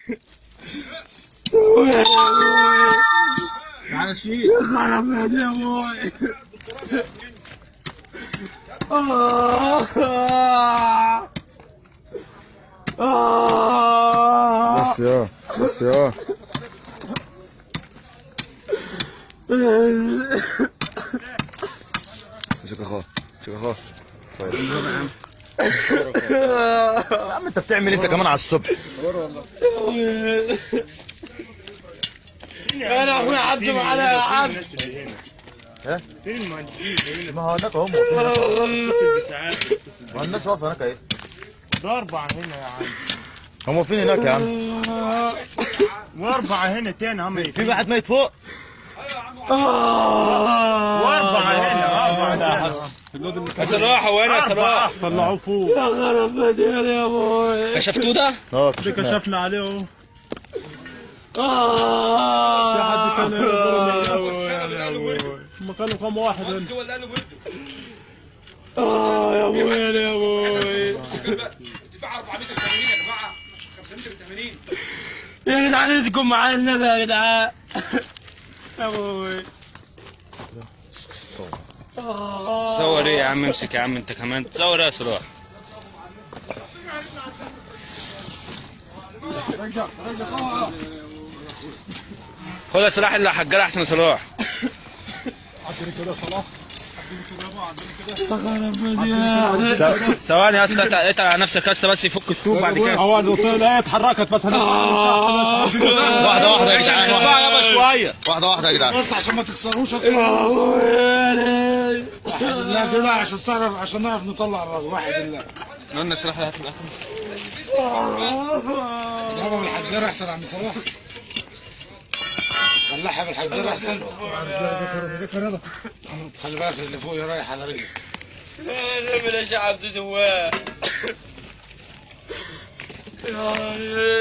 تعال شيل خرب بيت يا ابوي آه. آه. بس يا بس يا مسك اخوه مسك اخوه يا عم انت بتعمل انت كمان على الصبح يا لهوي عدوا على عبد ها فين المهندسين ما هو هناك هم ما الناس واقفه هناك اهي ده أربعة هنا يا عم هم فين هناك يا عم وأربعة هنا تاني هم في واحد ميت فوق وأربعة هنا أربعة ده يا صلاح هو هنا يا صلاح طلعوه فوق يا خرب بيت يا ابوي كشفتوه ده؟ اه ده كشفنا عليه اهو آه. في حد تاني آه. يقول هم كانوا كام واحد هنا آه يا ابوي يا ابوي يا جدعان انتكم معايا النبي يا جدعان يا ابوي آه. صور ايه يا عم امسك يا عم انت كمان تصور ايه يا صلاح خد يا صلاح اللي حجر احسن يا صلاح خرب بيت يا ث- ثواني يا اسطى اتقل اتقل على نفسك يا اسطى بس يفك الطوب بعد كده اول لا اتحركت بس آه. واحده واحده يا جدعان بقى يابا شويه واحده واحده يا جدعان بس عشان ما تكسروش يا ابوي لا كده عشان تعرف عشان نعرف نطلع الراجل واحد الله قلنا صلاح هات الاخر ضربها بالحجار احسن يا عم صلاح طلعها بالحجار احسن خلي بالك اللي فوق رايح على رجلك من الشعب جواه